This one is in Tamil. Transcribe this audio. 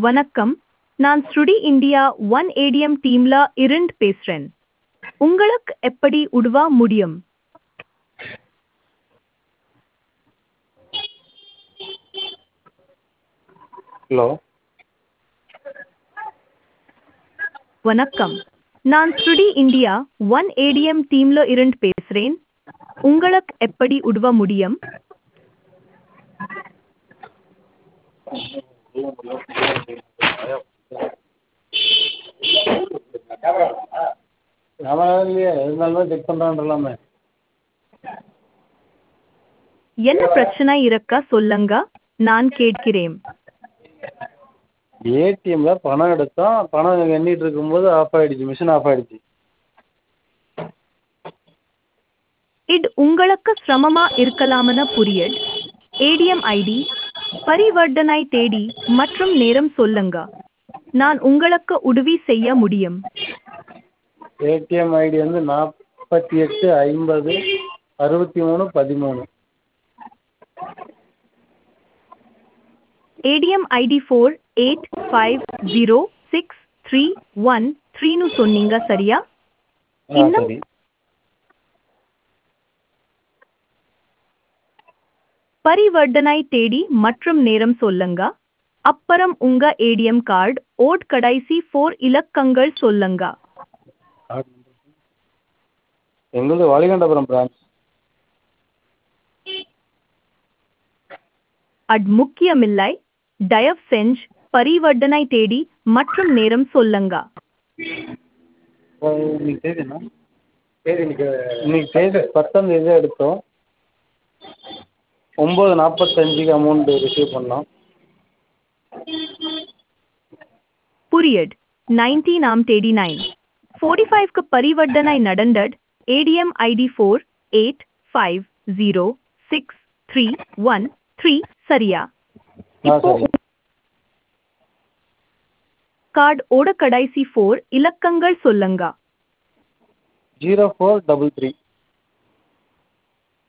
வணக்கம் நான் ஸ்ருடி இந்தியா ஒன் ஏடிஎம் டீம்ல இருந்து பேசுறேன் உங்களுக்கு எப்படி உதவ முடியும் ஹலோ வணக்கம் நான் ஸ்ருடி இந்தியா ஒன் ஏடிஎம் டீம்ல இருந்து பேசுறேன் உங்களுக்கு எப்படி உதவ முடியும் ஞாபகம் இல்லையே இருந்தாலும் தான் செக் பண்ணுறான்றலாமே என்ன பிரச்சனை இருக்கா சொல்லுங்க நான் கேட்கிறேன் ஏடிஎம்ல பணம் எடுத்தோம் பணம் எண்ணிட்டு இருக்கும்போது ஆஃப் ஆயிடுச்சு மிஷின் ஆஃப் ஆயிடுச்சு இது உங்களுக்கு சிரமமா இருக்கலாமன புரியட் ஏடிஎம் ஐடி பரிவர்த்தனை தேதி மற்றும் நேரம் சொல்லுங்க நான் உங்களுக்கு உதவி செய்ய முடியும் ஏடிஎம் ஐடி வந்து நாற்பத்தி எட்டு ஐம்பது அறுபத்தி மூணு பதிமூணு ATM ID four eight five zero six three one த்ரீன்னு சொன்னீங்க சரியா ஆ இன்னும் சரி பரிவர்த்தனை தேதி மற்றும் நேரம் சொல்லுங்க அப்புறம் உங்க ஏடிஎம் கார்டு ஓட் கடைசி ஃபோர் இலக்கங்கள் சொல்லுங்க எங்களுது வாலிகண்டபுரம் பிரான்ச் அட் முக்கியமில்லை தயவு செஞ்சு பரிவர்த்தனை தேதி மற்றும் நேரம் சொல்லுங்க இன்னைக்கு தேதி என்ன தேதி இன்னைக்கு இன்னைக்கு தேதி பத்தாம் தேதி தான் எடுத்தோம் ஒம்பது நாற்பத்தஞ்சுக்கு அமௌண்ட்டு ரிசீவ் பண்ணோம் புரியட் நைன்டீன் ஆம் தேதி நைன் ஃபோர்ட்டி ஃபைவ்க்கு பரிவர்த்தனை நடந்தது ATM ID four eight five zero six three one three சரியா ஆ இப்போ சரி கார்டு ஓட கடைசி ஃபோர் இலக்கங்கள் சொல்லுங்க ஜீரோ ஃபோர் டபுள் த்ரீ